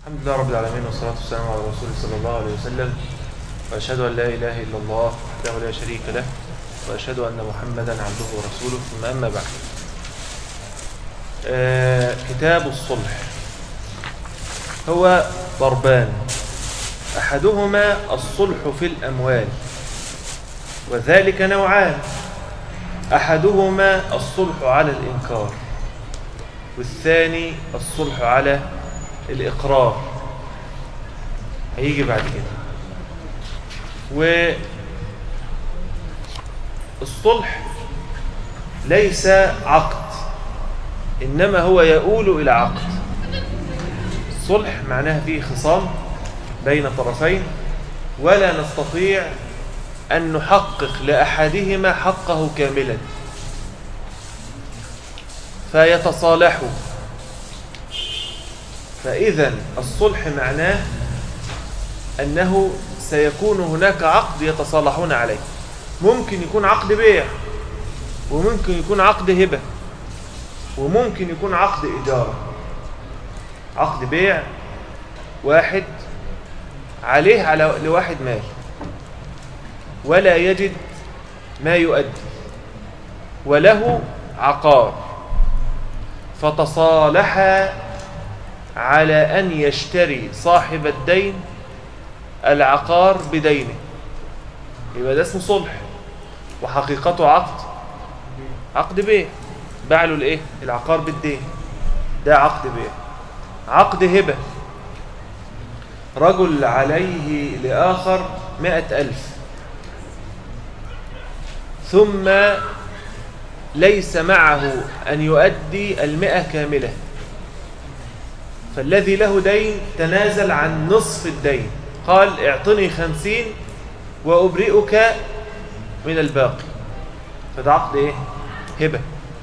الحمد لله رب العالمين والصلاة والسلام على رسوله صلى الله عليه وسلم وأشهد أن لا إله إلا الله وحده لا شريك له وأشهد أن محمدا عبده ورسوله ثم أما بعد آه كتاب الصلح هو ضربان أحدهما الصلح في الأموال وذلك نوعان أحدهما الصلح على الإنكار والثاني الصلح على الإقرار هيجي بعد كده والصلح ليس عقد إنما هو يؤول إلى عقد الصلح معناها فيه خصام بين طرفين ولا نستطيع أن نحقق لأحدهما حقه كاملا فيتصالحوا فإذا الصلح معناه أنه سيكون هناك عقد يتصالحون عليه ممكن يكون عقد بيع وممكن يكون عقد هبة وممكن يكون عقد إجارة عقد بيع واحد عليه على لواحد مال ولا يجد ما يؤدي وله عقار فتصالحا على أن يشتري صاحب الدين العقار بدينه يبقى ده اسمه صلح وحقيقته عقد عقد بيع باع له الايه العقار بالدين ده عقد بيع عقد هبة رجل عليه لآخر مئة ألف ثم ليس معه أن يؤدي المئة كاملة فالذي له دين تنازل عن نصف الدين قال اعطني خمسين وأبرئك من الباقي فده عقد ايه هبة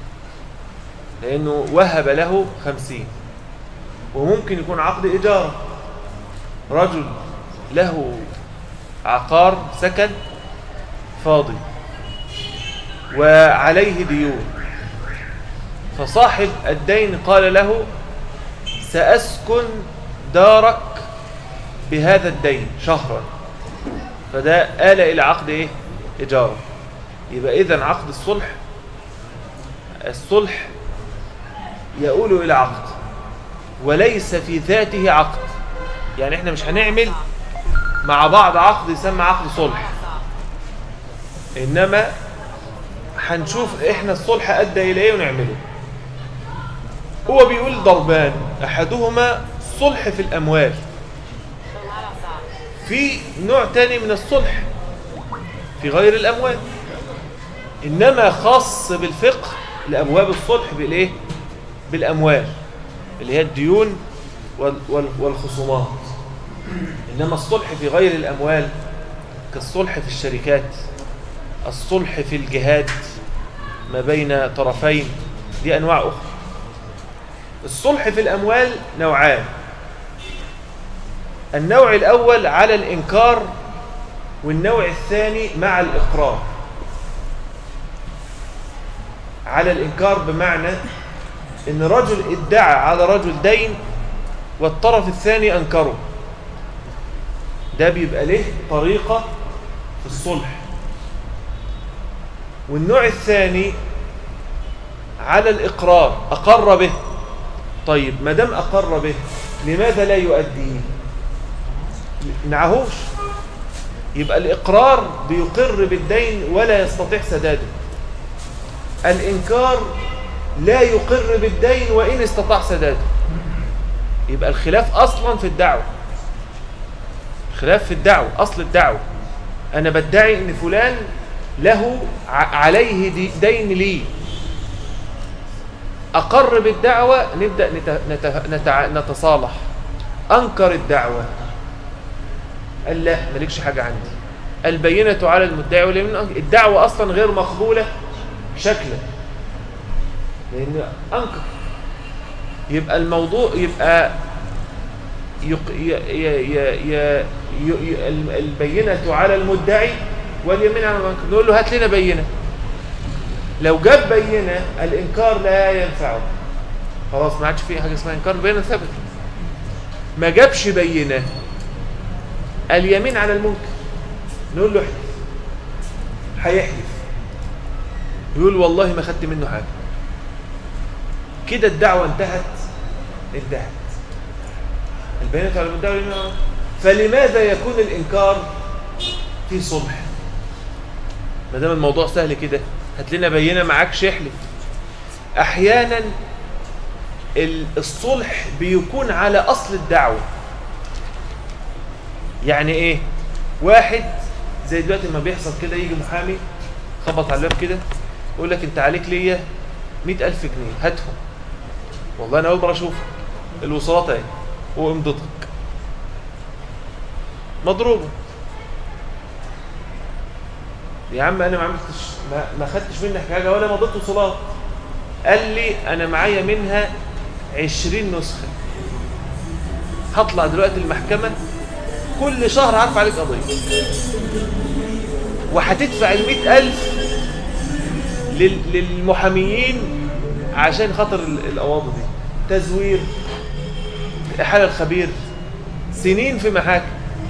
لأنه وهب له خمسين وممكن يكون عقد إجارة رجل له عقار سكن فاضي وعليه ديون فصاحب الدين قال له سأسكن دارك بهذا الدين شهرا فده آل إلى عقد إيه؟ إجارة يبقى إذن عقد الصلح الصلح يؤول إلى عقد وليس في ذاته عقد يعني احنا مش هنعمل مع بعض عقد يسمى عقد صلح إنما هنشوف احنا الصلح أدى إلى إيه ونعمله هو بيقول ضربان أحدهما صلح في الأموال في نوع تاني من الصلح في غير الأموال إنما خاص بالفقه لأبواب الصلح بالإيه؟ بالأموال اللي هي الديون والخصومات إنما الصلح في غير الأموال كالصلح في الشركات الصلح في الجهاد ما بين طرفين دي أنواع أخرى الصلح في الأموال نوعان النوع الأول على الإنكار والنوع الثاني مع الإقرار على الإنكار بمعنى إن رجل ادعى على رجل دين والطرف الثاني أنكره ده بيبقى له طريقة في الصلح والنوع الثاني على الإقرار أقر به طيب ما دام أقر به لماذا لا يؤديه معهوش يبقى الإقرار بيقر بالدين ولا يستطيع سداده الإنكار لا يقر بالدين وإن استطاع سداده يبقى الخلاف أصلا في الدعوة خلاف في الدعوة أصل الدعوة أنا بدعي أن فلان له عليه دين لي أقر بالدعوة نبدأ نتصالح أنكر الدعوة قال لا مالكش حاجة عندي البينة على المدعي واليمين الدعوة أصلا غير مقبولة شكلا لأن أنكر يبقى الموضوع يبقى يق... ي... ي... ي... ي... البينة على المدعي واليمين على المنكر نقول له هات لنا بينة لو جاب بينة الإنكار لا ينفعه خلاص ما عادش في حاجة اسمها إنكار بينة ثبت ما جابش بينه اليمين على المنكر نقول له احلف هيحلف يقول والله ما خدت منه حاجه كده الدعوه انتهت انتهت البينات على المدعي واليمين فلماذا يكون الانكار في صلح ما دام الموضوع سهل كده هات لنا بينه معاكش احلف احيانا ال- الصلح بيكون على اصل الدعوه يعني ايه واحد زي دلوقتي ما بيحصل كده يجي محامي خبط على الباب كده يقول لك انت عليك ليا 100000 جنيه هاتهم والله انا اول مره اشوفك الوصولات اهي وامضتك مضروبه يا عم انا ما عملتش ما, ما خدتش منك حاجه ولا مضيت وصولات قال لي انا معايا منها 20 نسخه هطلع دلوقتي المحكمه كل شهر هرفع عليك قضيه وهتدفع ال 100000 لل- للمحاميين عشان خاطر ال- القواضي دي تزوير إحالة الخبير سنين في محاكم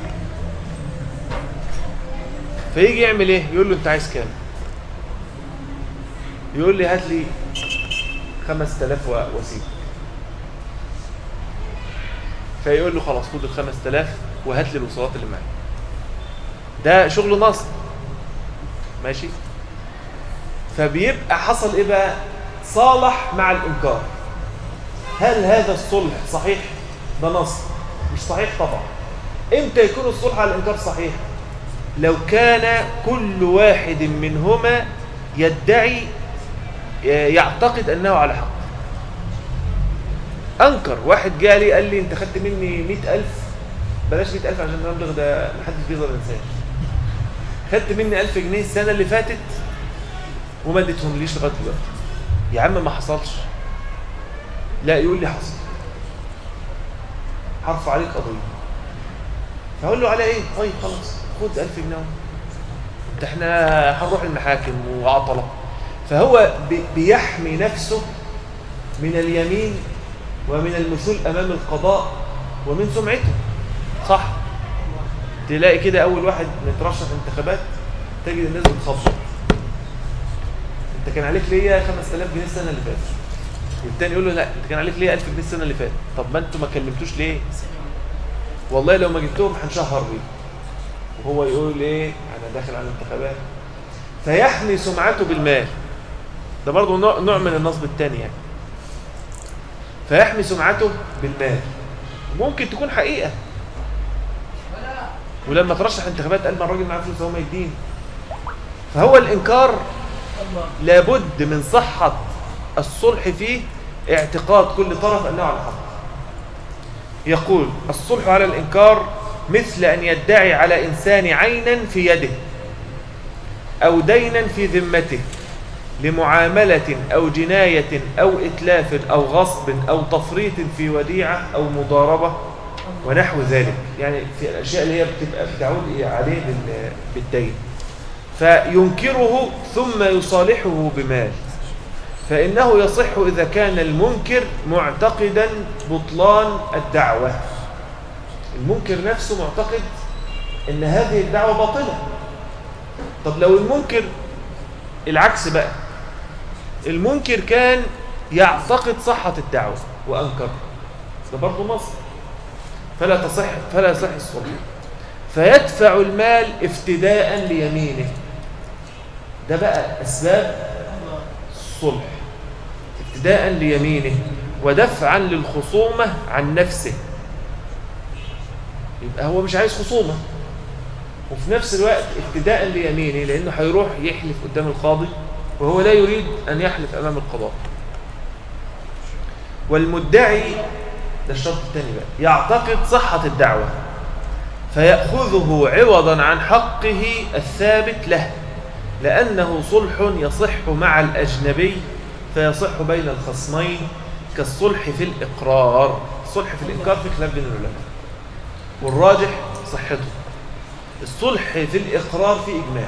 فيجي يعمل ايه يقول له انت عايز كام يقول لي هات لي 5000 و- واسيب فيقول له خلاص خد ال 5000 وهات لي الوصولات اللي معايا ده شغل نصب ماشي فبيبقى حصل ايه بقى صالح مع الانكار هل هذا الصلح صحيح ده نصب مش صحيح طبعا امتى يكون الصلح على الانكار صحيح لو كان كل واحد منهما يدعي يعتقد انه على حق انكر واحد جاء لي قال لي انت خدت مني مئة ألف بلاش مئة ألف عشان المبلغ ده محدش بيقدر ينساه خدت مني ألف جنيه السنة اللي فاتت وما اديتهم ليش لغايه دلوقتي يا عم ما حصلش لا يقول لي حصل هرفع عليك قضيه فاقول له على ايه طيب خلاص خد 1000 جنيه اهو. ده احنا هنروح المحاكم وعطله فهو بي- بيحمي نفسه من اليمين ومن المثول امام القضاء ومن سمعته صح تلاقي كده اول واحد مترشح انتخابات تجد الناس بتخبط انت كان عليك ليا 5000 جنيه السنه اللي فاتت والتاني يقول له لا انت كان عليك ليا 1000 جنيه السنه اللي فاتت طب ما انتوا ما كلمتوش ليه والله لو ما جبتهم هنشهر بيه وهو يقول ايه انا داخل على الانتخابات فيحمي سمعته بالمال ده برضه نوع, نوع من النصب الثاني يعني فيحمي سمعته بالمال ممكن تكون حقيقه ولما ترشح انتخابات قال ما الراجل معاه فلوس هو ما يدين فهو الانكار لابد من صحة الصلح فيه اعتقاد كل طرف أنه على حق يقول الصلح على الإنكار مثل أن يدعي على إنسان عينا في يده أو دينا في ذمته لمعاملة أو جناية أو إتلاف أو غصب أو تفريط في وديعة أو مضاربة ونحو ذلك يعني في الأشياء اللي هي بتبقى بتعود إيه عليه بال- بالدين فينكره ثم يصالحه بمال فإنه يصح إذا كان المنكر معتقدا بطلان الدعوة المنكر نفسه معتقد أن هذه الدعوة باطلة طب لو المنكر العكس بقى المنكر كان يعتقد صحة الدعوة وأنكر ده برضه مصر فلا تصح فلا يصح الصلح فيدفع المال افتداء ليمينه ده بقى أسباب الصلح ابتداء ليمينه ودفعا للخصومة عن نفسه يبقى هو مش عايز خصومة وفي نفس الوقت ابتداء ليمينه لأنه هيروح يحلف قدام القاضي وهو لا يريد أن يحلف أمام القضاء والمدعي ده الشرط الثاني بقى يعتقد صحة الدعوة فيأخذه عوضا عن حقه الثابت له لأنه صلح يصح مع الأجنبي فيصح بين الخصمين كالصلح في الإقرار الصلح في الإنكار في خلاف بين العلماء والراجح صحته الصلح في الإقرار في إجماع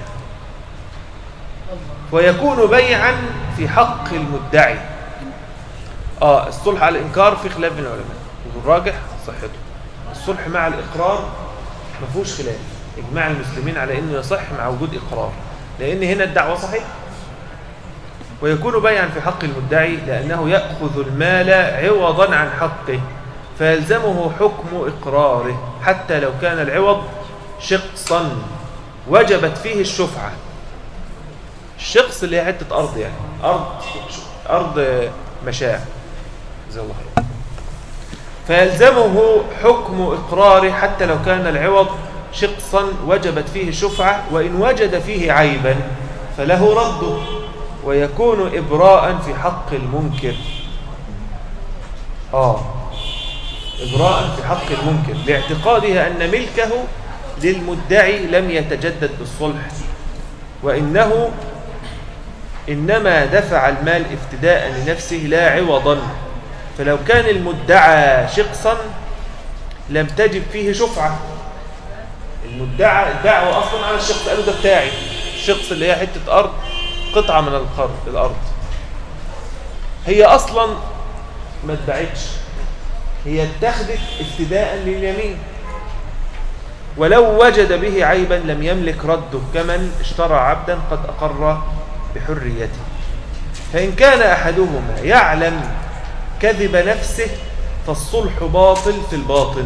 ويكون بيعا في حق المدعي آه الصلح على الإنكار في خلاف بين العلماء والراجح صحته الصلح مع الإقرار ما فيهوش خلاف إجماع المسلمين على إنه يصح مع وجود إقرار لأن هنا الدعوة صحيح ويكون بيعا في حق المدعي لأنه يأخذ المال عوضا عن حقه فيلزمه حكم إقراره حتى لو كان العوض شقصا وجبت فيه الشفعة الشقص اللي هي حتة أرض يعني أرض أرض مشاع جزاه الله خير فيلزمه حكم إقراره حتى لو كان العوض شقصا وجبت فيه الشفعة وإن وجد فيه عيبا فله رده ويكون إبراء في حق المنكر آه إبراء في حق المنكر لاعتقادها أن ملكه للمدعي لم يتجدد بالصلح وإنه إنما دفع المال افتداء لنفسه لا عوضا فلو كان المدعى شقصا لم تجب فيه شفعة المدعى الدعوة أصلا على الشخص قالوا ده بتاعي الشقص اللي هي حتة أرض قطعة من القرض الأرض هي أصلا ما اتباعتش هي اتخذت ابتداء لليمين ولو وجد به عيبا لم يملك رده كمن اشترى عبدا قد أقر بحريته فإن كان أحدهما يعلم كذب نفسه فالصلح باطل في الباطل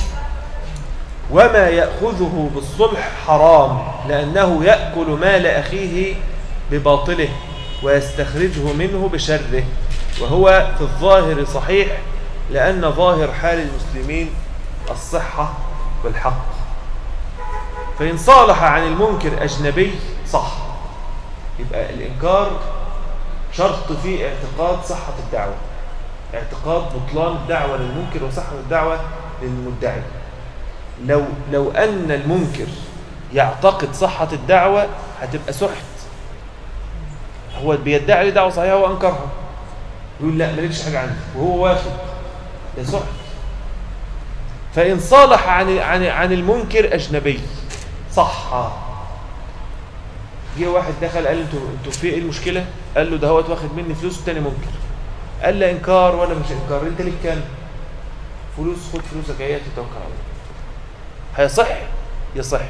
وما يأخذه بالصلح حرام لأنه يأكل مال أخيه بباطله ويستخرجه منه بشره وهو في الظاهر صحيح لأن ظاهر حال المسلمين الصحة والحق فإن صالح عن المنكر أجنبي صح يبقى الإنكار شرط فيه اعتقاد صحة الدعوة اعتقاد بطلان الدعوة للمنكر وصحة الدعوة للمدعي لو, لو أن المنكر يعتقد صحة الدعوة هتبقى سحت هو بيدعي لي دعوة صحيحة وأنكرها يقول لا مالكش حاجة عندي وهو واخد ده سحت فإن صالح عن, عن, عن المنكر أجنبي صح جه واحد دخل قال له انتوا انتوا في ايه المشكله قال له ده هو واخد مني فلوس والتاني منكر قال له انكار ولا مش انكار انت ليك كام فلوس خد فلوسك اهي تتوكل على الله هيصح يصح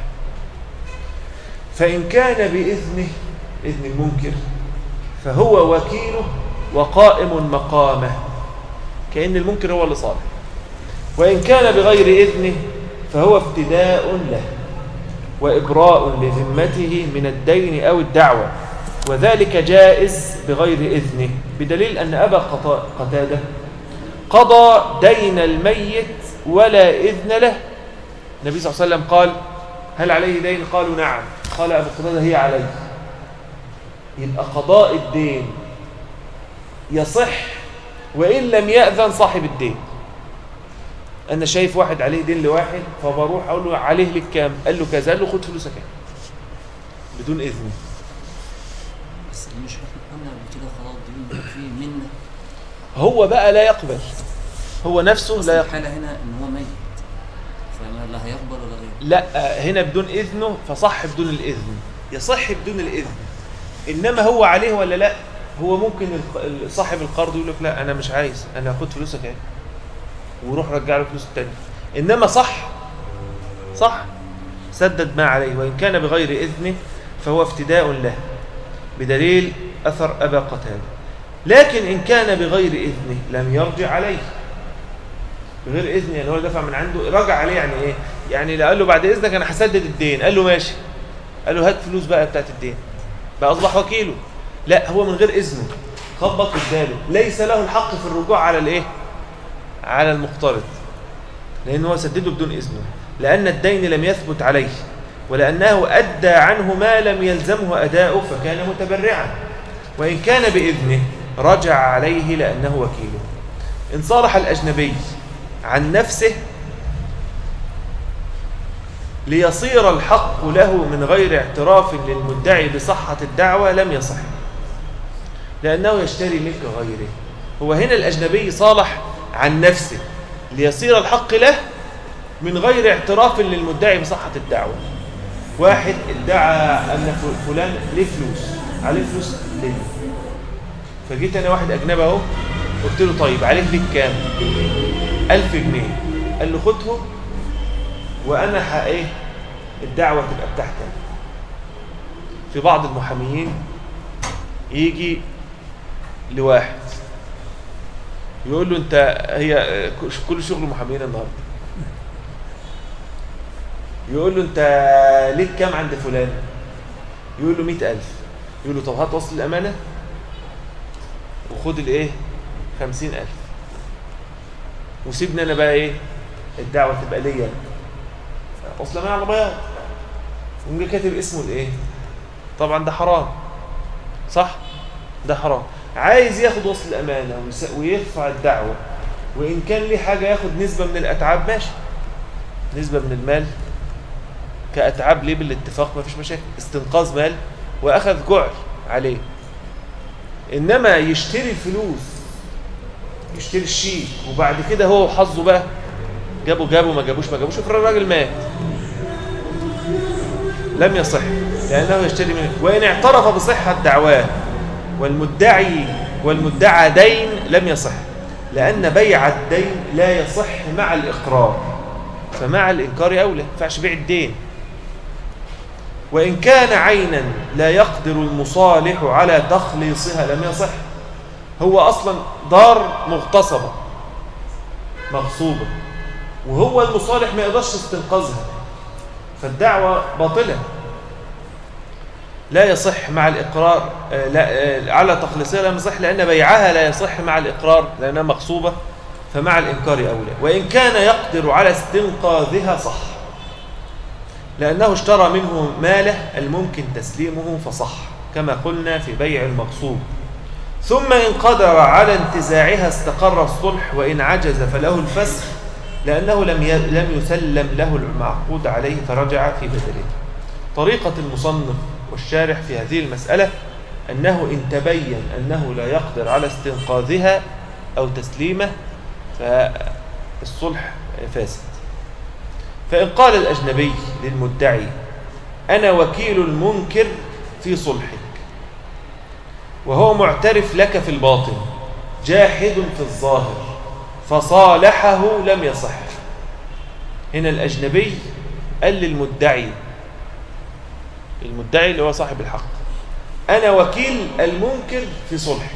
فان كان باذنه اذن المنكر فهو وكيله وقائم مقامه كأن المنكر هو اللي صالح وإن كان بغير إذنه فهو ابتداء له وإبراء لذمته من الدين أو الدعوة وذلك جائز بغير إذنه بدليل أن أبا قتادة قضى دين الميت ولا إذن له النبي صلى الله عليه وسلم قال هل عليه دين قالوا نعم قال أبو قتادة هي عليه يبقى قضاء الدين يصح وإن لم يأذن صاحب الدين أنا شايف واحد عليه دين لواحد فبروح أقول له عليه لك كام قال له كذا قال له خد فلوسك بدون إذن بس مش قلنا قبل كده خلاص دي في منه هو بقى لا يقبل هو نفسه بس لا يقبل الحالة هنا ان هو ميت فما لا هيقبل ولا غيره لا هنا بدون إذنه فصح بدون الإذن يصح بدون الإذن إنما هو عليه ولا لا هو ممكن الق- صاحب القرض يقول لك لا أنا مش عايز أنا هاخد فلوسك اهي ويروح رجع له فلوس التانية إنما صح صح سدد ما عليه وإن كان بغير إذنه فهو افتداء له بدليل أثر أبا قتادة لكن إن كان بغير إذنه لم يرجع عليه بغير إذن يعني هو دفع من عنده رجع عليه يعني إيه يعني لا قال له بعد إذنك أنا هسدد الدين قال له ماشي قال له هات فلوس بقى بتاعت الدين بقى أصبح وكيله لا هو من غير إذنه خبط واداله ليس له الحق في الرجوع على الإيه على المقترض لأن هو سدده بدون إذنه لأن الدين لم يثبت عليه ولأنه أدى عنه ما لم يلزمه أداؤه فكان متبرعا وإن كان بإذنه رجع عليه لأنه وكيله إن صالح الأجنبي عن نفسه ليصير الحق له من غير اعتراف للمدعي بصحة الدعوة لم يصح لأنه يشتري ملك غيره هو هنا الأجنبي صالح عن نفسه ليصير الحق له من غير اعتراف للمدعي بصحة الدعوة واحد ادعى أن فلان ليه فلوس عليه فلوس ليه فجيت أنا واحد أجنبي أهو قلت له طيب عليك ليك كام ألف جنيه قال له خده وانا ح- ايه الدعوه تبقى بتاعتي أنا. في بعض المحاميين يجي لواحد يقول له انت هي كل شغل محامين النهارده يقول له انت ليك كام عند فلان يقول له مئة ألف يقول له طب هات وصل الأمانة وخد الايه خمسين ألف وسيبني أنا بقى ايه الدعوة تبقى ليا أنا. وصل الأمانة على بياض ويجي كاتب اسمه الايه طبعا ده حرام صح ده حرام عايز ياخد وصل الأمانة ويس- ويرفع الدعوة وإن كان ليه حاجة ياخد نسبة من الأتعاب ماشي نسبة من المال كأتعاب ليه بالاتفاق ما فيش مشاكل استنقاذ مال وأخذ جعل عليه إنما يشتري الفلوس يشتري الشيك وبعد كده هو وحظه بقى جابوا جابوا ما جابوش ما جابوش افرض الراجل مات لم يصح لأنه يشتري منه وإن اعترف بصحة دعواه والمدعي والمدعى دين لم يصح لأن بيع الدين لا يصح مع الإقرار فمع الإنكار أولى ما ينفعش بيع الدين وإن كان عينا لا يقدر المصالح على تخليصها لم يصح هو أصلا دار مغتصبة مغصوبة وهو المصالح ما يقدرش استنقاذها فالدعوة باطلة لا يصح مع الإقرار آه، لا آه، على تخليصها لا يصح لأن بيعها لا يصح مع الإقرار لأنها مغصوبة فمع الإنكار أولى وإن كان يقدر على استنقاذها صح لأنه اشترى منه ماله الممكن تسليمه فصح كما قلنا في بيع المغصوب ثم إن قدر على انتزاعها استقر الصلح وإن عجز فله الفسخ لأنه لم ي- لم يسلم له المعقود عليه فرجع في بدله طريقة المصنف والشارح في هذه المسألة أنه إن تبين أنه لا يقدر على استنقاذها أو تسليمه فالصلح فاسد فإن قال الأجنبي للمدعي أنا وكيل المنكر في صلحك وهو معترف لك في الباطن جاحد في الظاهر فصالحه لم يصح هنا الأجنبي قال للمدعي المدعي اللي هو صاحب الحق أنا وكيل المنكر في صلحك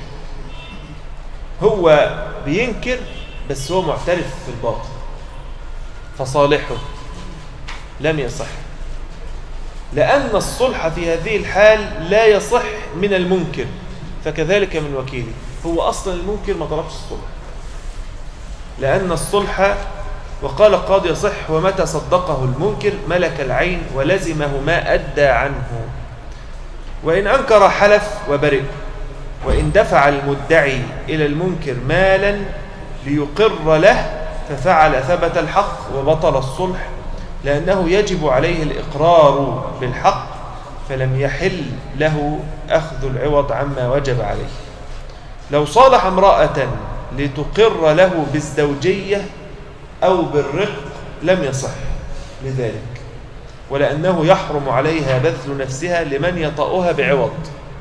هو بينكر بس هو معترف في الباطن فصالحه لم يصح لأن الصلح في هذه الحال لا يصح من المنكر فكذلك من وكيله هو أصلا المنكر ما طلبش الصلح لأن الصلح وقال القاضي يصح ومتى صدقه المنكر ملك العين ولزمه ما أدى عنه وإن أنكر حلف وبرئ وإن دفع المدعي إلى المنكر مالا ليقر له ففعل ثبت الحق وبطل الصلح لأنه يجب عليه الإقرار بالحق فلم يحل له أخذ العوض عما وجب عليه لو صالح امرأة لتقر له بالزوجية أو بالرق لم يصح لذلك ولأنه يحرم عليها بذل نفسها لمن يطأها بعوض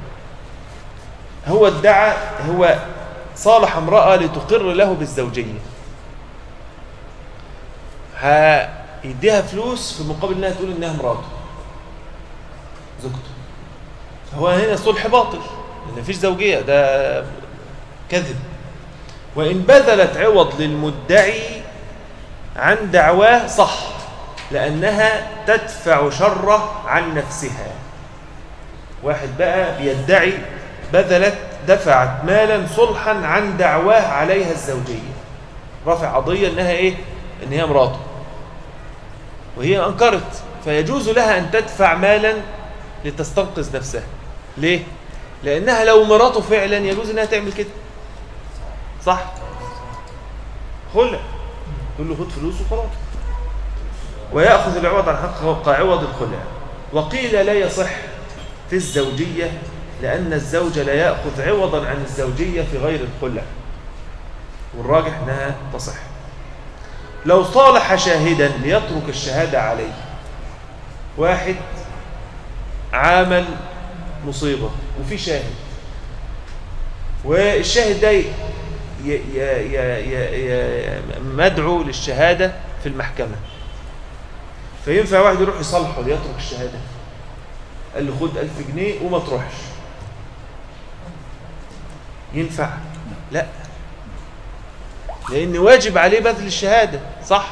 هو ادعى هو صالح امرأة لتقر له بالزوجية هيديها فلوس في مقابل انها تقول انها مراته زوجته هو هنا صلح باطل لان مفيش زوجيه ده كذب وان بذلت عوض للمدعي عن دعواه صح لانها تدفع شره عن نفسها واحد بقى بيدعي بذلت دفعت مالا صلحا عن دعواه عليها الزوجيه رافع قضيه انها ايه ان هي مراته وهي أنكرت فيجوز لها أن تدفع مالا لتستنقذ نفسها ليه؟ لأنها لو مراته فعلا يجوز أنها تعمل كده صح؟ خلع تقول له خد فلوس وخلاص ويأخذ العوض عن حق كعوض الخلع وقيل لا يصح في الزوجية لأن الزوج لا يأخذ عوضا عن الزوجية في غير الخلع والراجح أنها تصح لو صالح شاهدا ليترك الشهادة عليه واحد عامل مصيبة وفي شاهد والشاهد ده ي- ي- ي- ي- ي- مدعو للشهادة في المحكمة فينفع واحد يروح يصالحه ليترك الشهادة قال له خد ألف جنيه وما تروحش ينفع لا لأن واجب عليه بذل الشهادة صح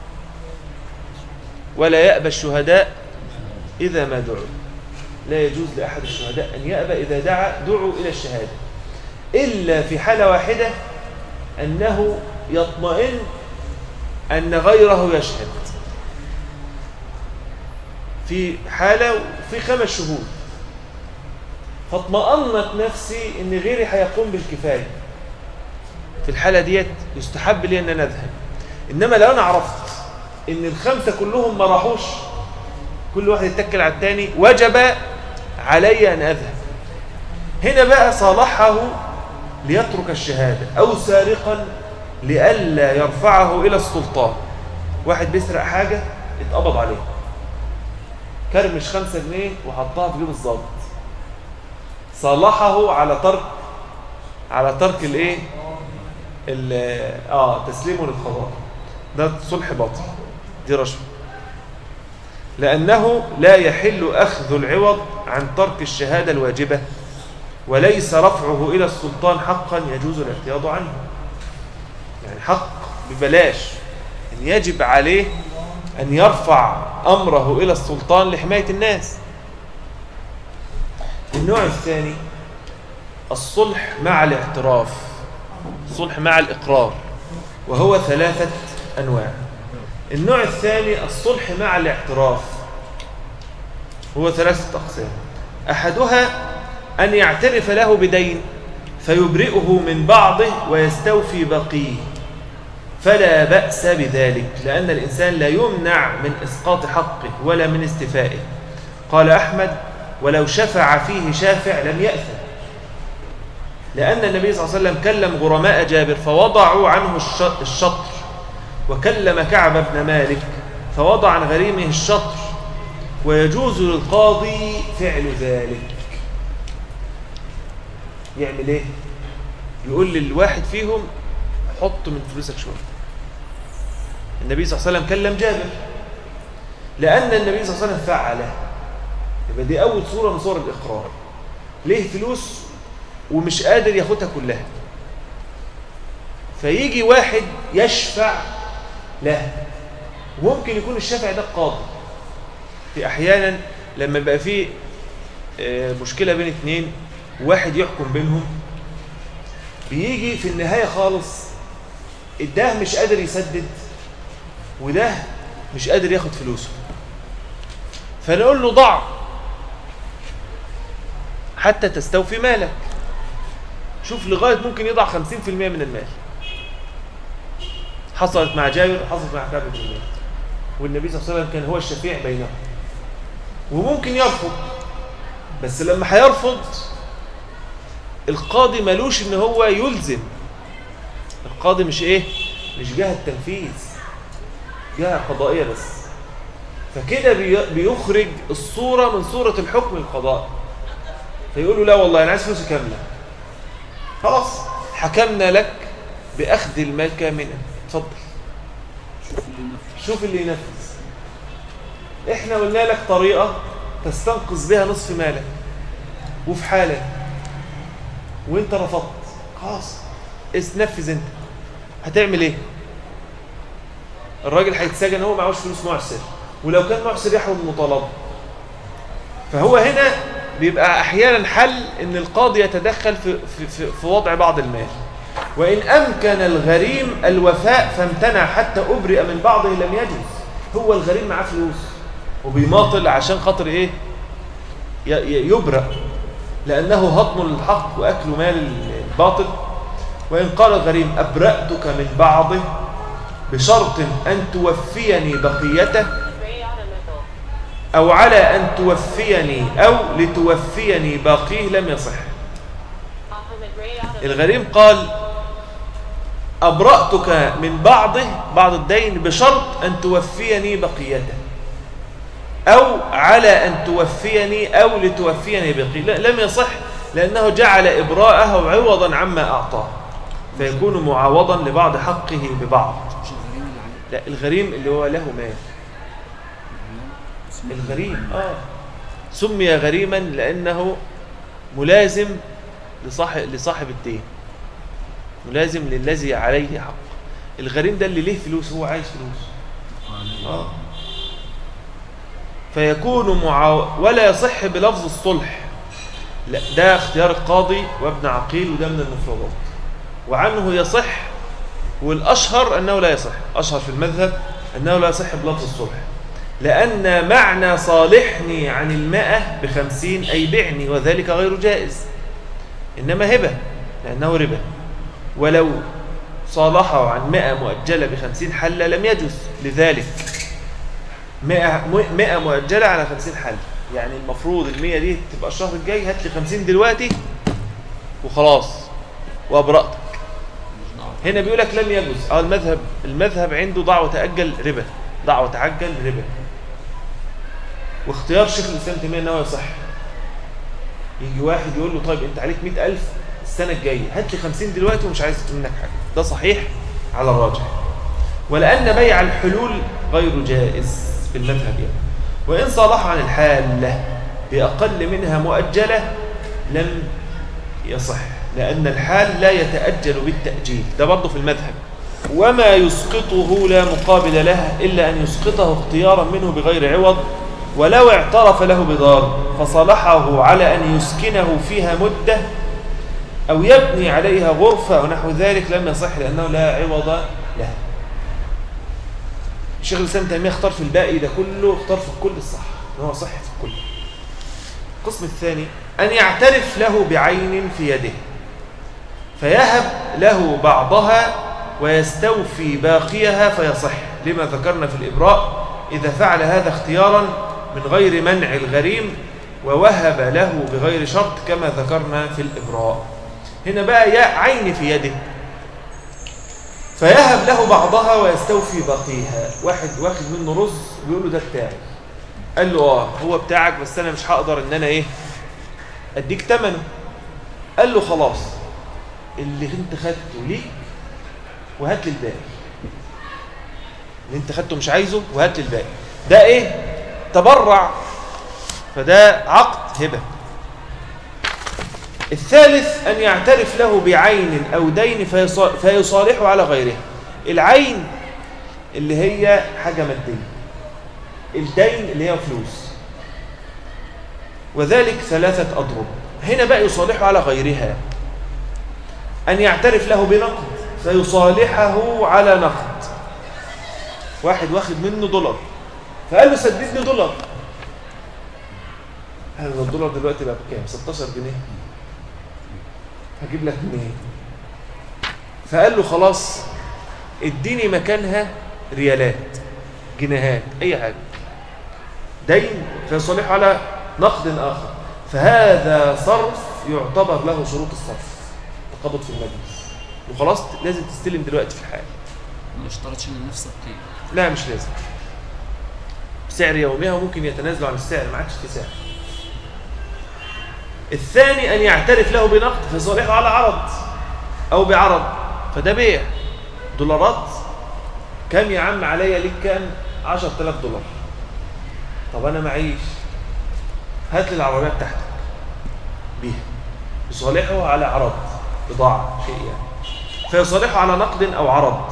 ولا يأبى الشهداء إذا ما دعوا لا يجوز لأحد الشهداء أن يأبى إذا دعا دعوا إلى الشهادة إلا في حالة واحدة أنه يطمئن أن غيره يشهد في حالة في خمس شهود فاطمأنت نفسي أن غيري هيقوم بالكفاية في الحالة ديت يستحب لي أن أنا أذهب إنما لو أنا عرفت أن الخمسة كلهم ما راحوش كل واحد يتكل على الثاني وجب علي أن أذهب هنا بقى صالحه ليترك الشهادة أو سارقا لئلا يرفعه إلى السلطان واحد بيسرق حاجة اتقبض عليه كرمش خمسة جنيه وحطها في جيب الظابط صالحه على ترك على ترك الايه ال- اه تسليمه للقضاء ده صلح باطل دي رشوه لأنه لا يحل أخذ العوض عن ترك الشهادة الواجبة وليس رفعه إلى السلطان حقا يجوز الاعتياض عنه يعني حق ببلاش أن يجب عليه أن يرفع أمره إلى السلطان لحماية الناس النوع الثاني الصلح مع الاعتراف الصلح مع الإقرار وهو ثلاثة أنواع النوع الثاني الصلح مع الاعتراف هو ثلاثة أقسام أحدها أن يعترف له بدين فيبرئه من بعضه ويستوفي بقيه فلا بأس بذلك لأن الإنسان لا يمنع من إسقاط حقه ولا من استفائه قال أحمد ولو شفع فيه شافع لم يأثم لأن النبي صلى الله عليه وسلم كلم غرماء جابر فوضعوا عنه الش- الشطر وكلم كعب بن مالك فوضع عن غريمه الشطر ويجوز للقاضي فعل ذلك يعمل ايه يقول للواحد فيهم حط من فلوسك شويه النبي صلى الله عليه وسلم كلم جابر لأن النبي صلى الله عليه وسلم فعله يبقى دي أول صورة من صور الإقرار ليه فلوس ومش قادر ياخدها كلها فيجي واحد يشفع له وممكن يكون الشافع ده القاضي في أحيانا لما يبقى في آه، مشكلة بين اتنين واحد يحكم بينهم بيجي في النهاية خالص ده مش قادر يسدد وده مش قادر ياخد فلوسه فنقول له ضع حتى تستوفي مالك شوف لغاية ممكن يضع 50% من المال حصلت مع جابر وحصلت مع كعب بن مالك والنبي صلى الله عليه وسلم كان هو الشفيع بينهم وممكن يرفض بس لما هيرفض القاضي ملوش ان هو يلزم القاضي مش ايه مش جهة تنفيذ جهة قضائية بس فكده بي- بيخرج الصورة من صورة الحكم القضائي فيقول له لا والله انا عايز فلوسي كاملة خلاص حكمنا لك باخذ المال كاملا اتفضل شوف اللي ينفذ شوف اللي ينفذ احنا قلنا لك طريقة تستنقذ بها نصف مالك وفي حالة وانت رفضت خلاص اس- نفذ انت هتعمل ايه الراجل هيتسجن هو معهوش فلوس معسر ولو كان معسر يحرم المطالبة فهو هنا بيبقى احيانا حل ان القاضي يتدخل في, في, في, في وضع بعض المال وإن أمكن الغريم الوفاء فامتنع حتى أبرئ من بعضه لم يجوز هو الغريم معاه فلوس وبيماطل عشان خاطر إيه ي- ي- يبرأ لأنه هضم للحق وأكل مال الباطل وإن قال الغريم أبرأتك من بعضه بشرط أن توفيني بقيته أو على أن توفيني أو لتوفيني باقيه لم يصح الغريم قال أبرأتك من بعضه بعض الدين بشرط أن توفيني بقيته أو على أن توفيني أو لتوفيني بقية لا- لم يصح لأنه جعل إبراءه عوضا عما أعطاه فيكون معاوضا لبعض حقه ببعض مش الغريم اللي عليه لا الغريم اللي هو له مال الغريم اه سمي غريما لأنه ملازم لصاحب لصاحب الدين ملازم للذي عليه حق الغريم ده اللي ليه فلوس هو عايز فلوس آه. فيكون معاو... ولا يصح بلفظ الصلح لا ده اختيار القاضي وابن عقيل وده من المفردات وعنه يصح والأشهر أنه لا يصح أشهر في المذهب أنه لا يصح بلفظ الصلح لأن معنى صالحني عن المائة بخمسين أي بعني وذلك غير جائز إنما هبة لأنه ربا ولو صالحه عن مائة مؤجلة بخمسين حلة لم يجوز لذلك مائة, مائة مؤجلة على خمسين حل يعني المفروض المية دي تبقى الشهر الجاي هات لي خمسين دلوقتي وخلاص وأبرأتك مش دعوة هنا بيقول لك لم يجوز اه المذهب المذهب عنده ضع وتأجل ربا ضع وتعجل ربا واختيار شيخ الإسلام تيمية أنه يصح يجي واحد يقول له طيب أنت عليك مئة ألف السنة الجاية هات لي خمسين دلوقتي ومش عايز منك حاجة ده صحيح على الراجح ولأن بيع الحلول غير جائز في المذهب يعني وإن صالح عن الحالة بأقل منها مؤجلة لم يصح لأن الحال لا يتأجل بالتأجيل ده برضه في المذهب وما يسقطه لا مقابل له إلا أن يسقطه اختيارا منه بغير عوض ولو اعترف له بضار فصالحه على أن يسكنه فيها مدة أو يبني عليها غرفة أو نحو ذلك لم يصح لأنه لا عوض له الشيخ الإسلام تيمية اختار في الباقي ده كله اختار في الكل الصح إن هو صح في الكل القسم الثاني أن يعترف له بعين في يده فيهب له بعضها ويستوفي باقيها فيصح لما ذكرنا في الإبراء إذا فعل هذا اختيارا من غير منع الغريم ووهب له بغير شرط كما ذكرنا في الإبراء هنا بقى يا عين في يده فيهب له بعضها ويستوفي باقيها واحد واخد منه رز بيقول له ده بتاعي قال له اه هو بتاعك بس انا مش هقدر ان انا ايه اديك ثمنه قال له خلاص اللي انت خدته ليك وهات لي الباقي اللي انت خدته مش عايزه وهات لي الباقي ده ايه تبرع فده عقد هبه الثالث أن يعترف له بعين أو دين فيصا- فيصالحه على غيره العين اللي هي حاجة مادية الدين اللي هي فلوس وذلك ثلاثة أضرب هنا بقى يصالحه على غيرها أن يعترف له بنقد فيصالحه على نقد واحد واخد منه دولار فقال له سددني دولار هذا الدولار دلوقتي بقى بكام 16 جنيه هجيب لك منين فقال له خلاص اديني مكانها ريالات جنيهات اي حاجه دين فيصالحه على نقد اخر فهذا صرف يعتبر له شروط الصرف تقابض في المجلس وخلاص لازم تستلم دلوقتي في الحال ما اشترطش ان نفس القيمة لا مش لازم سعر يومها وممكن يتنازلوا عن السعر ما عادش في سعر الثاني أن يعترف له بنقد فيصالحه على عرض أو بعرض فده بيع دولارات كم يا عم عليا ليك كام 10000 دولار طب أنا معيش هات لي العربية بتاعتك بيها يصالحه على عرض بضاعة شيء يعني فيصالحه على نقد أو عرض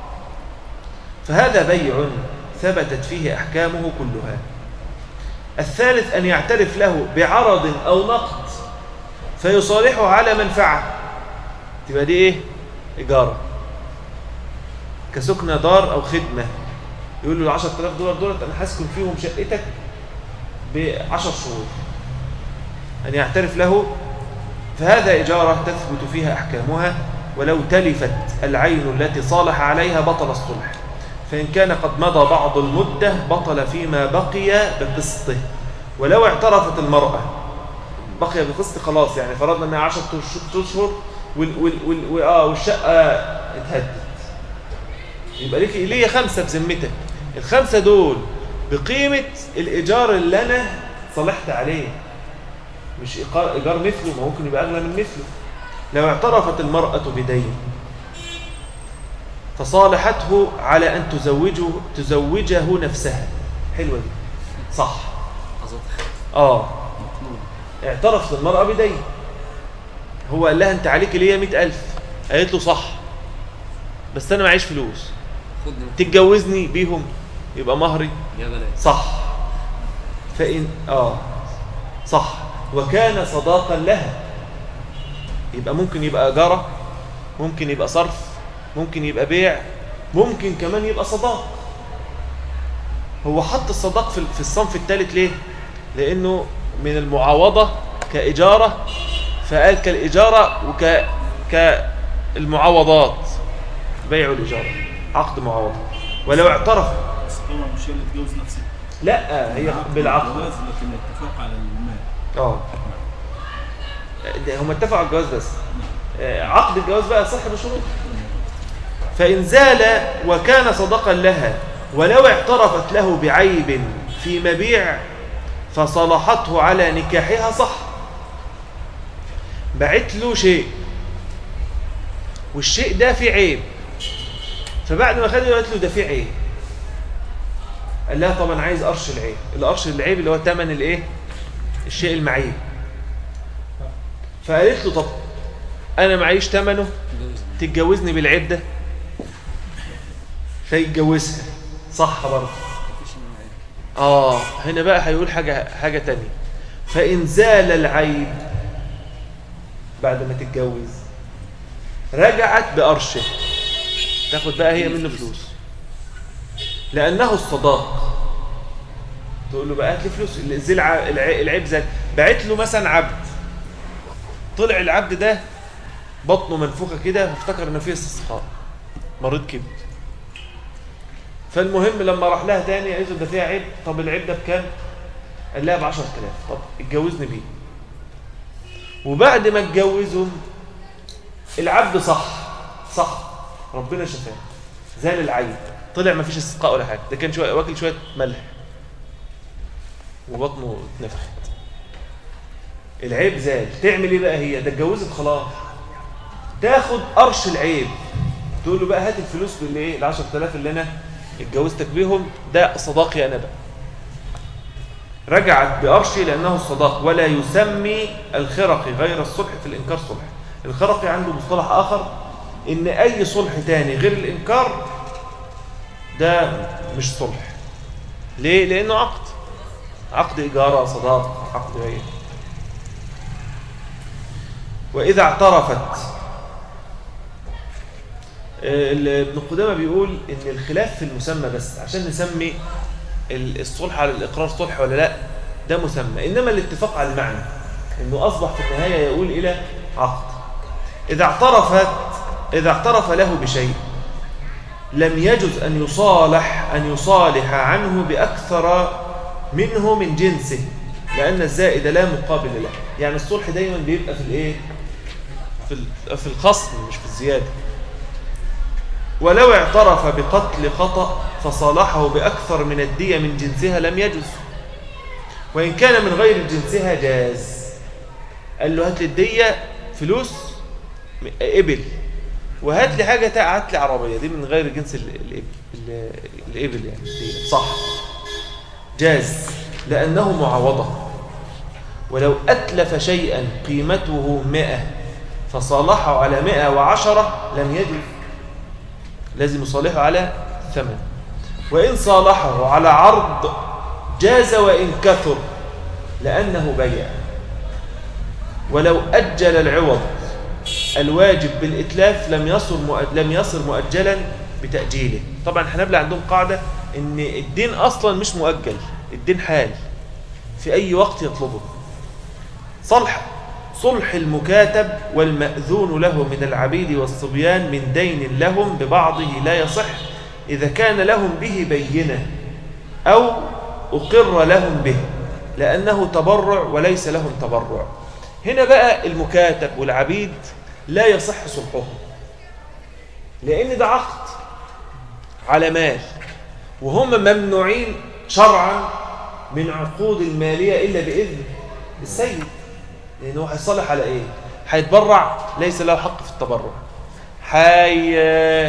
فهذا بيع ثبتت فيه أحكامه كلها الثالث أن يعترف له بعرض أو نقد فيصالحه على منفعة تبقى دي إيه؟ إيجارة كسكنة دار أو خدمة يقول له 10000 دولار دولار أنا هسكن فيهم شقتك ب 10 شهور أن يعترف له فهذا إجارة تثبت فيها أحكامها ولو تلفت العين التي صالح عليها بطل الصلح فإن كان قد مضى بعض المدة بطل فيما بقي بقسطه ولو اعترفت المرأة بقي بقسط خلاص يعني فرضنا انها 10 اشهر وال وال وال وال اه والشقه اتهدت يبقى ليك ليا خمسه بذمتك الخمسه دول بقيمه الايجار اللي انا صلحت عليه مش إيقار- ايجار مثله ما ممكن يبقى اغلى من مثله لو اعترفت المراه بدين فصالحته على أن تزوجه, تزوجه نفسها حلوة دي صح قصد اه مطلوب اعترفت المرأة بدين هو قال لها انت عليك ليا مئة ألف قالت له صح بس أنا معيش فلوس خد تتجوزني بيهم يبقى مهري يا بلاش صح فإن آه صح وكان صداقا لها يبقى ممكن يبقى أجارة ممكن يبقى صرف ممكن يبقى بيع ممكن كمان يبقى صداق هو حط الصداق في في الصنف الثالث ليه؟ لأنه من المعاوضة كإجارة فقال كالإجارة وك كالمعاوضات بيع الإجارة عقد معاوضة ولو اعترف بس طبعا مش هي اللي تجوز نفسها لا هي بالعقد الجواز لكن الاتفاق على المال اه ده هم اتفقوا على الجواز بس آه، عقد الجواز بقى صح بشروط فإن زال وكان صدقا لها ولو اعترفت له بعيب في مبيع فصلحته على نكاحها صح بعت له شيء والشيء ده فيه عيب فبعد ما خده قالت له ده فيه عيب قال لها طب انا عايز قرش العيب القرش العيب اللي هو ثمن الايه الشيء المعيب فقالت له طب انا معيش ثمنه جوز تتجوزني بالعيب ده فيتجوزها صح برضه مفيش إنه عيب. اه هنا بقى هيقول حاجه حاجه تانية فان زال العيب بعد ما تتجوز رجعت بقرشه تاخد بقى هي منه فلوس لانه الصداق تقول له بقى هات لي فلوس اللي زي الع- الع- العيب زاد بعت له مثلا عبد طلع العبد ده بطنه منفوخه كده فافتكر ان فيه استسقاء مريض كبد فالمهم لما راح لها تاني قالت له ده فيها عيب طب العيب ده بكام؟ قال لها ب 10000 طب اتجوزني بيه وبعد ما اتجوزهم العبد صح صح ربنا شفاه زال العيب طلع ما فيش استسقاء ولا حاجه ده كان شويه واكل شويه ملح وبطنه اتنفخت العيب زال تعمل ايه بقى هي ده اتجوزت خلاص تاخد قرش العيب تقول له بقى هات الفلوس بالايه ال 10000 اللي انا اتجوزتك بيهم ده صداقي انا بقى رجعت بأرشي لأنه الصداق ولا يسمي الخرقي غير الصلح في الإنكار صلح الخرقي عنده مصطلح آخر إن أي صلح تاني غير الإنكار ده مش صلح ليه؟ لأنه عقد عقد إجارة صداق عقد غير وإذا اعترفت ال- ابن قدامة بيقول إن الخلاف في المسمى بس عشان نسمي ال- الصلح على الإقرار صلح ولا لا ده مسمى إنما الاتفاق على المعنى إنه أصبح في النهاية يقول إلى عقد إذا اعترفت إذا اعترف له بشيء لم يجز أن يصالح أن يصالح عنه بأكثر منه من جنسه لأن الزائد لا مقابل له يعني الصلح دايما بيبقى في الإيه في ال- في الخصم مش في الزيادة ولو اعترف بقتل خطأ فصالحه بأكثر من الدية من جنسها لم يجز وإن كان من غير جنسها جاز قال له هات لي الدية فلوس م- إبل وهات لي حاجة تا- هات لي عربية دي من غير جنس ال- الإبل ال- الإبل يعني الدية صح جاز لأنه معوضة ولو أتلف شيئا قيمته مئة فصالحه على مئة وعشرة لم يجز لازم يصالحه على ثمن وإن صالحه على عرض جاز وإن كثر لأنه بيع ولو أجل العوض الواجب بالإتلاف لم يصر مؤ- لم يصر مؤجلا بتأجيله طبعا الحنابلة عندهم قاعدة إن الدين أصلا مش مؤجل الدين حال في أي وقت يطلبه صلح صلح المكاتب والمأذون له من العبيد والصبيان من دين لهم ببعضه لا يصح إذا كان لهم به بينة أو أقر لهم به لأنه تبرع وليس لهم تبرع هنا بقى المكاتب والعبيد لا يصح صلحهم لأن ده عقد على مال وهم ممنوعين شرعا من عقود المالية إلا بإذن السيد لأنه هيصالح على إيه؟ هيتبرع ليس له حق في التبرع حي...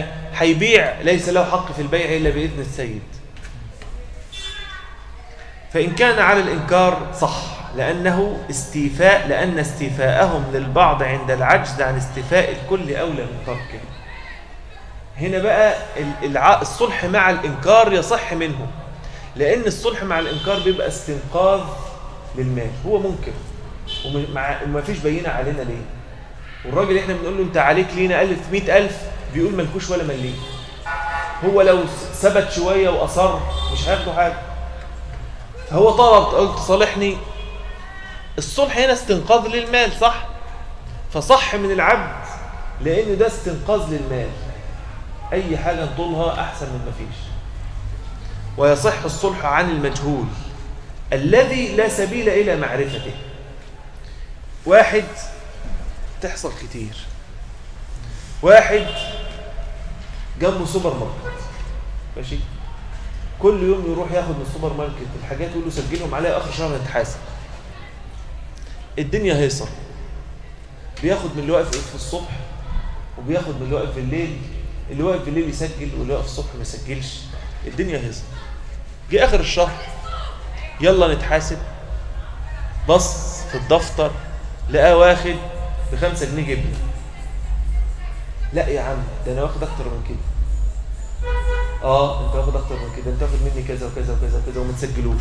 هيبيع ليس له حق في البيع إلا بإذن السيد فإن كان على الإنكار صح لأنه استيفاء لأن استيفاءهم للبعض عند العجز عن استيفاء الكل أولى من تركه هنا بقى ال- الع- الصلح مع الإنكار يصح منه لأن الصلح مع الإنكار بيبقى استنقاذ للمال هو منكر وم- مع- وما فيش بينة علينا ليه والراجل احنا بنقول له انت عليك لينا ألف مئة ألف بيقول ملكوش ولا مليم هو لو س- ثبت شوية وأصر مش هياخده حاجة فهو طلب قلت صالحني الصلح هنا استنقاذ للمال صح فصح من العبد لأن ده استنقاذ للمال أي حاجة نطولها أحسن من ما فيش ويصح الصلح عن المجهول الذي لا سبيل إلى معرفته واحد تحصل كتير واحد جنبه سوبر ماركت ماشي كل يوم يروح ياخد من السوبر ماركت الحاجات يقول له سجلهم عليها اخر شهر نتحاسب الدنيا هيصه بياخد من اللي واقف في الصبح وبياخد من اللي واقف بالليل اللي واقف بالليل يسجل واللي واقف الصبح ما يسجلش الدنيا هيصه جه اخر الشهر يلا نتحاسب بص في الدفتر لقاه واخد بخمسة جنيه جبنه لا يا عم ده انا واخد اكتر من كده اه انت واخد اكتر من كده انت واخد مني كذا وكذا وكذا وكذا وما تسجلوش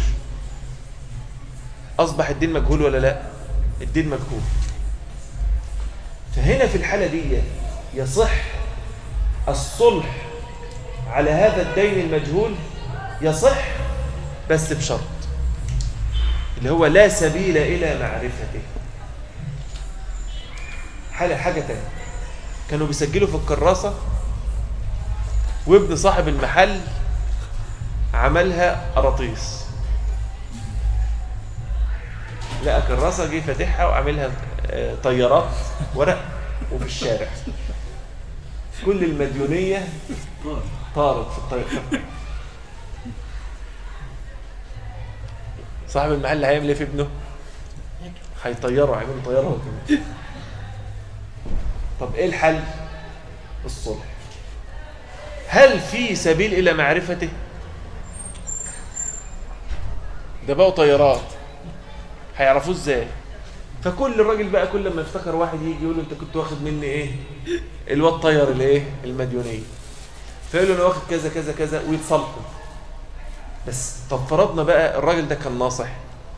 اصبح الدين مجهول ولا لا الدين مجهول فهنا في الحالة دي يصح الصلح على هذا الدين المجهول يصح بس بشرط اللي هو لا سبيل إلى معرفته حالة حاجة تانية كانوا بيسجلوا في الكراسة وابن صاحب المحل عملها قراطيس لقى كراسة جه فاتحها وعاملها آه، طيارات ورق وفي الشارع كل المديونية طار طارت في الطيارة صاحب المحل هيعمل ايه في ابنه؟ هيطيره هيعمل طياره هو كمان طب ايه الحل؟ الصلح هل في سبيل الى معرفته؟ ده بقوا طيارات هيعرفوه ازاي؟ فكل الراجل بقى كل ما يفتكر واحد يجي يقول له انت كنت واخد مني ايه؟ الواد طير الايه؟ المديونيه فيقول له انا واخد كذا كذا كذا ويتصالحوا بس طب فرضنا بقى الراجل ده كان ناصح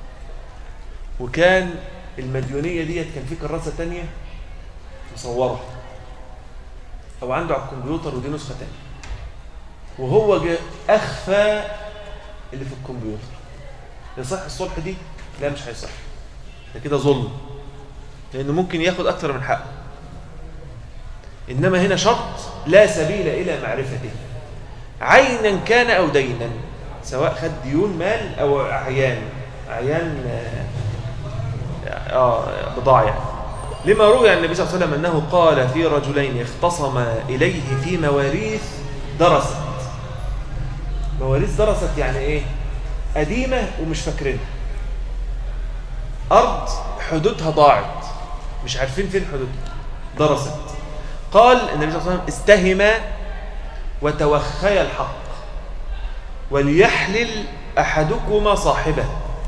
وكان المديونيه ديت كان في كراسه تانية مصوره او عنده على الكمبيوتر ودي نسخه تانية وهو جا اخفى اللي في الكمبيوتر يصح الصلح دي لا مش هيصح ده كده ظلم لانه ممكن ياخد اكتر من حقه انما هنا شرط لا سبيل الى معرفته عينا كان او دينا سواء خد ديون مال او اعيان اعيان آه، اه بضاعه يعني لما روي عن النبي صلى الله عليه وسلم انه قال في رجلين اختصما اليه في مواريث درست مواريث درست يعني ايه قديمه ومش فاكرينها ارض حدودها ضاعت مش عارفين فين حدودها درست قال النبي صلى الله عليه وسلم استهما وتوخيا الحق وليحلل احدكما صاحبه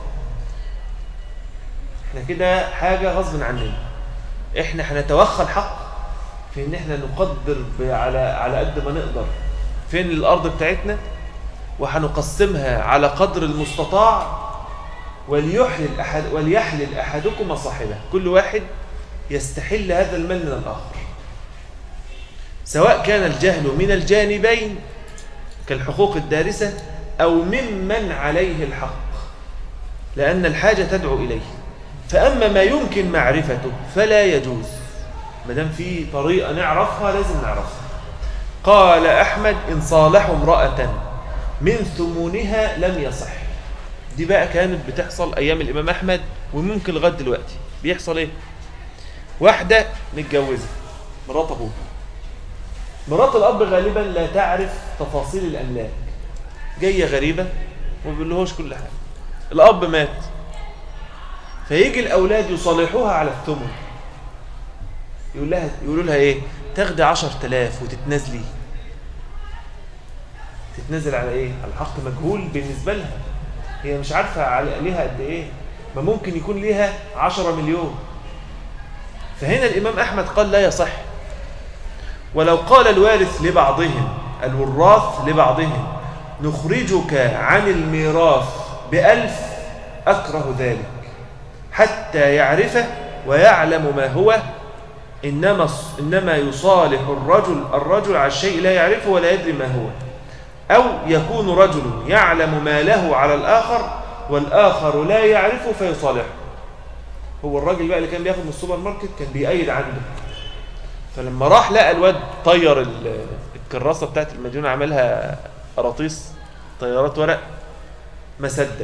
احنا كده حاجه غصب عننا احنا هنتوخى الحق في ان احنا نقدر ب- على على قد ما نقدر فين الارض بتاعتنا وهنقسمها على قدر المستطاع وليحلل احد وليحلل احدكما صاحبه كل واحد يستحل هذا المال من الاخر سواء كان الجهل من الجانبين كالحقوق الدارسة أو ممن عليه الحق لأن الحاجة تدعو إليه فأما ما يمكن معرفته فلا يجوز ما دام في طريقة نعرفها لازم نعرفها قال أحمد إن صالحوا امرأة من ثمونها لم يصح دي بقى كانت بتحصل أيام الإمام أحمد وممكن لغاية دلوقتي بيحصل إيه واحدة متجوزة مرات أبوها مرات الأب غالبا لا تعرف تفاصيل الأملاك جاية غريبة وما بيقولهوش كل حاجة الأب مات فيجي الأولاد يصالحوها على الثمن يقول لها يقولوا لها إيه تاخدي 10000 وتتنازلي تتنازل على إيه على حق مجهول بالنسبة لها هي مش عارفة على- ليها قد ايه ما ممكن يكون ليها عشرة مليون فهنا الإمام أحمد قال لا يصح ولو قال الوارث لبعضهم الوراث لبعضهم نخرجك عن الميراث بألف أكره ذلك حتى يعرفه ويعلم ما هو إنما, إنما يصالح الرجل الرجل على الشيء لا يعرفه ولا يدري ما هو أو يكون رجل يعلم ما له على الآخر والآخر لا يعرفه فيصالحه هو الراجل بقى اللي كان بياخد من السوبر ماركت كان بيأيد عنده فلما راح لقى الواد طير ال- الكراسة بتاعت المديون عملها قراطيس طيارات ورق ما صدق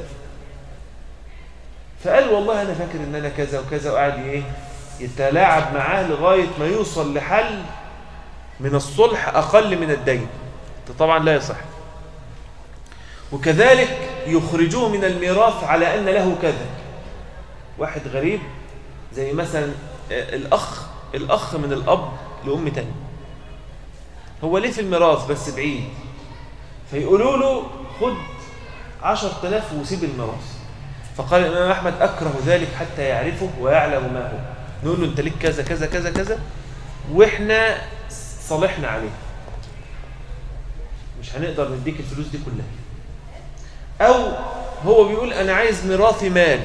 فقال والله انا فاكر ان انا كذا وكذا وقعد ايه يتلاعب معاه لغايه ما يوصل لحل من الصلح اقل من الدين ده طبعا لا يصح وكذلك يخرجوه من الميراث على ان له كذا واحد غريب زي مثلا آه، الاخ الاخ من الاب لام تانية هو ليه في الميراث بس بعيد فيقولوا له خد عشر تلاف وسيب الميراث فقال الإمام أحمد أكره ذلك حتى يعرفه ويعلم ما هو نقول له أنت ليك كذا كذا كذا كذا وإحنا صالحنا عليه مش هنقدر نديك الفلوس دي كلها أو هو بيقول أنا عايز ميراثي مال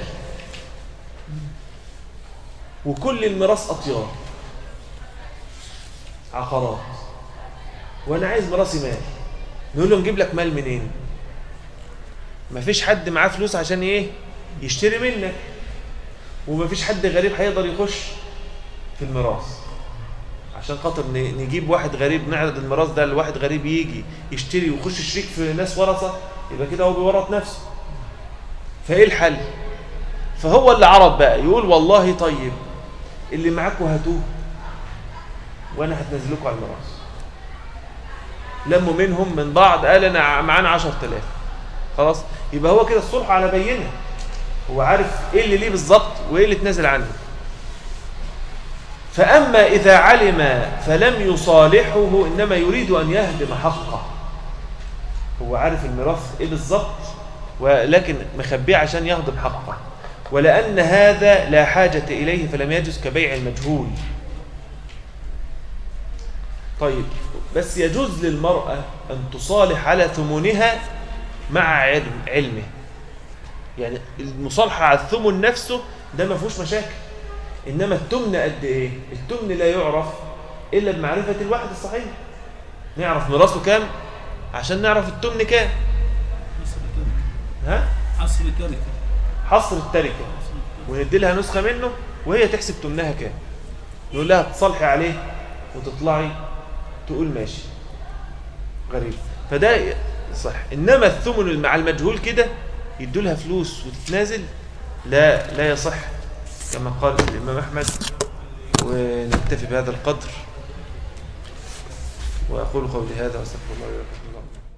وكل الميراث أطيار عقارات وأنا عايز ميراثي مال نقول له نجيب لك مال منين مفيش حد معاه فلوس عشان ايه يشتري منك ومفيش حد غريب هيقدر يخش في الميراث عشان خاطر ن- نجيب واحد غريب نعرض الميراث ده لواحد غريب يجي يشتري ويخش شريك في ناس ورثه يبقى كده هو بيورط نفسه فايه الحل فهو اللي عرض بقى يقول والله طيب اللي معاكوا هاتوه وانا هتنزلكوا على الميراث لموا منهم من بعض قال انا معانا 10000 خلاص يبقى هو كده الصلح على بينه هو عارف ايه اللي ليه بالظبط وايه اللي اتنازل عنه فاما اذا علم فلم يصالحه انما يريد ان يهدم حقه هو عارف الميراث ايه بالظبط ولكن مخبيه عشان يهضم حقه ولان هذا لا حاجه اليه فلم يجوز كبيع المجهول طيب بس يجوز للمرأة أن تصالح على ثمنها مع علم علمه يعني المصالحة على الثمن نفسه ده ما فيهوش مشاكل إنما التمن قد إيه؟ التمن لا يعرف إلا بمعرفة الواحد الصحيح نعرف ميراثه كام عشان نعرف التمن كام حصر تركة ها حصر تركة حصر التركة وندي لها نسخة منه وهي تحسب تمنها كام نقول لها تصالحي عليه وتطلعي تقول ماشي غريب فده صح انما الثمن مع المجهول كده يدوا لها فلوس وتتنازل لا لا يصح كما قال الامام احمد ونكتفي بهذا القدر واقول قولي هذا واستغفر الله ولكم الله